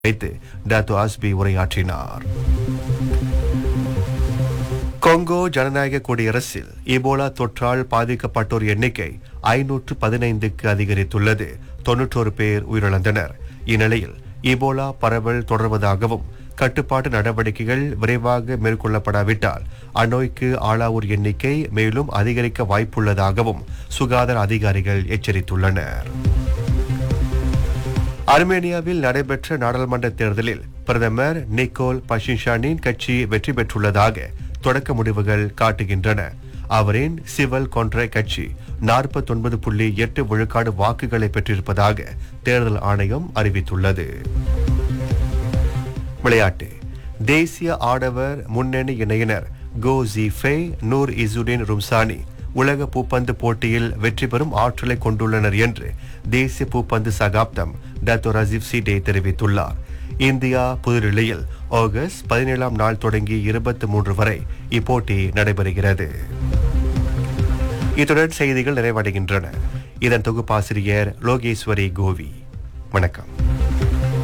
வைத்து டாத்து ஆஸ்பி உரையாற்றினார் கொங்கோ ஜனநாயக குடியரசில் இபோலா தொற்றால் பாதிக்கப்பட்டோர் எண்ணிக்கை ஐநூற்று பதினைந்துக்கு அதிகரித்துள்ளது தொன்னூற்றோரு பேர் உயிரிழந்தனர் இந்நிலையில் இபோலா பரவல் தொடர்வதாகவும் கட்டுப்பாட்டு நடவடிக்கைகள் விரைவாக மேற்கொள்ளப்படாவிட்டால் அந்நோய்க்கு ஆளாவோர் எண்ணிக்கை மேலும் அதிகரிக்க வாய்ப்புள்ளதாகவும் சுகாதார அதிகாரிகள் எச்சரித்துள்ளனர் அர்மேனியாவில் நடைபெற்ற நாடாளுமன்ற தேர்தலில் பிரதமர் நிக்கோல் பஷின்ஷானின் கட்சி வெற்றி பெற்றுள்ளதாக தொடக்க முடிவுகள் காட்டுகின்றன அவரின் சிவல் கொன்றை கட்சி நாற்பத்தொன்பது புள்ளி எட்டு விழுக்காடு வாக்குகளை பெற்றிருப்பதாக தேர்தல் ஆணையம் அறிவித்துள்ளது விளையாட்டு தேசிய ஆடவர் முன்னணி இணையினர் கோ ஜிஃபே நூர் இசுடின் ரும்சானி உலக பூப்பந்து போட்டியில் வெற்றி பெறும் ஆற்றலை கொண்டுள்ளனர் என்று தேசிய பூப்பந்து சகாப்தம் டாக்டர் ரஜீவ் சிடே தெரிவித்துள்ளார் இந்தியா புதுடில்லியில் ஆகஸ்ட் பதினேழாம் நாள் தொடங்கி இருபத்தி மூன்று வரை இப்போட்டி நடைபெறுகிறது இத்துடன் செய்திகள் நிறைவடைகின்றன இதன் தொகுப்பாசிரியர் லோகேஸ்வரி கோவி வணக்கம்